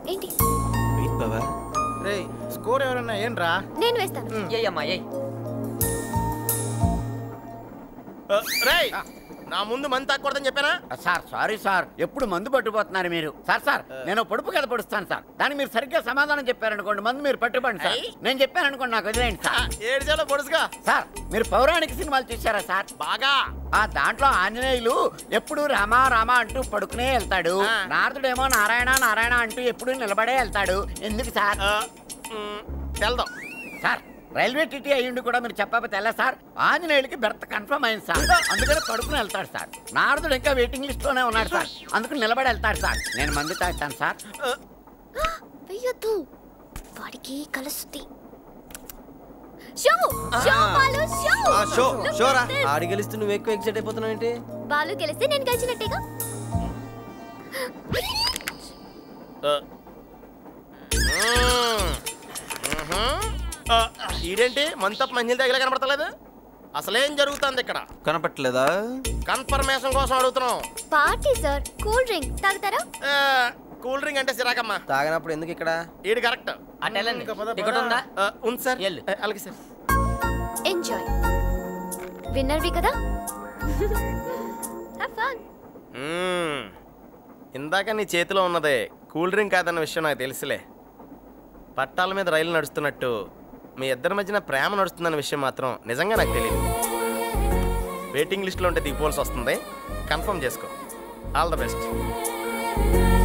ఏంటి వెయిట్ బావా రే స్కోర్ ఎవరన్నా ఏంట్రా నేను వేస్తాను ఏయమ్మా ఏయ్ రేయ్ నా ముందు మంది తాకూడదని చెప్పానా సార్ సారీ సార్ ఎప్పుడు మందు పట్టుపోతున్నారు మీరు సార్ సార్ నేను పొడుపు కథ పొడుస్తాను సార్ దానికి మీరు సరిగ్గా సమాధానం చెప్పారనుకోండి మందు మీరు పట్టుకోండి సార్ నేను చెప్పాను అనుకోండి నాకు వదిలేండి సార్ ఏడు చేలో పొడుసుగా సార్ మీరు పౌరాణిక సినిమాలు చూసారా సార్ బాగా ఆ దాంట్లో ఆంజనేయులు ఎప్పుడు రామా రామా అంటూ పడుకునే వెళ్తాడు ఆ. నారదుడేమో నారాయణ నారాయణ అంటూ ఎప్పుడు నిలబడే వెళ్తాడు ఎందుకు సార్ ఆ, మ్, వెళ్దాం సార్ రైల్వే టీటీ అయ్యుండి కూడా మీరు చెప్పకపోతే ఎలా సార్ ఆంజనేయులకి బెర్త్ కన్ఫర్మ్ అయింది సార్ అందుకని పడుకుని వెళ్తాడు సార్ నారదుడు ఇంకా వెయిటింగ్ లిస్ట్ లోనే ఉన్నాడు సార్ అందుకని నిలబడి వెళ్తాడు సార్ నేను మందు తాగుతాను సార్ వెయ్యొద్దు వాడికి కలుస్తుంది షో షో బాలు షో ఆ, షో Look షోరా at this. ఆడి గెలిస్తే నువ్వు ఎక్కువ ఎక్సైట్ అయిపోతున్నావు ఏంటి బాలు గెలిస్తే నేను గెలిచినట్టేగా ఆ. మ్, మ్హూ. ఆ, ఈడేంటి మంతప్ మంజిల్ దగ్గర కనపడతలేదు అసలేం జరుగుతుంది ఇక్కడ కనపట్లేదా కన్ఫర్మేషన్ కోసం అడుగుతున్నాం పార్టీ సార్ కూల్ డ్రింక్ తాగుతారా ఆ, కూల్ డ్రింక్ అంటే సిరాకమ్మా తాగినప్పుడు ఎందుకు ఇక్కడ ఈడు కరెక్ట్ అటు వెళ్ళండి ఇంకా పద, పద. టికెట్ ఉందా ఆ, ఉంది సార్ ఎల్లు. ఆ, అలాగే సార్ ఎంజాయ్ విన్నర్వి కదా హ్యావ్ ఫన్ మ్మ్. ఇందాక నీ చేతిలో ఉన్నదే కూల్ డ్రింక్ కాదన్న విషయం నాకు తెలుసులే పట్టాల మీద రైలు నడుస్తున్నట్టు మీ ఇద్దరి మధ్యన ప్రేమ నడుస్తుందన్న విషయం మాత్రం నిజంగా నాకు తెలియదు వెయిటింగ్ లిస్ట్లో ఉంటే దిగిపోవాల్సి వస్తుంది కన్ఫర్మ్ చేసుకో ఆల్ ద బెస్ట్